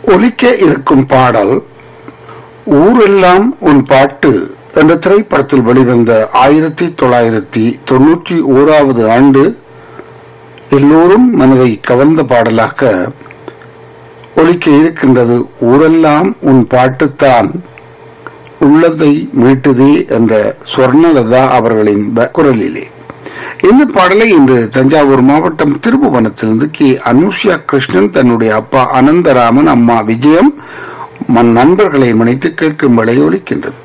ஒலிக்க இருக்கும் பாடல் ஊரெல்லாம் உன் பாட்டு என்ற திரைப்படத்தில் வெளிவந்த ஆயிரத்தி தொள்ளாயிரத்தி தொன்னூற்றி ஓராவது ஆண்டு எல்லோரும் மனதை கவர்ந்த பாடலாக ஒலிக்க இருக்கின்றது ஊரெல்லாம் உன் பாட்டுத்தான் உள்ளதை மீட்டுதே என்ற சொர்ணலதா அவர்களின் ப- குரலிலே இந்த பாடலை இன்று தஞ்சாவூர் மாவட்டம் திருப்புவனத்திலிருந்து கே அனுஷ்யா கிருஷ்ணன் தன்னுடைய அப்பா அனந்தராமன் அம்மா விஜயம் மன் நண்பர்களை மன்னித்து கேட்கும் வேளை ஒலிக்கின்றது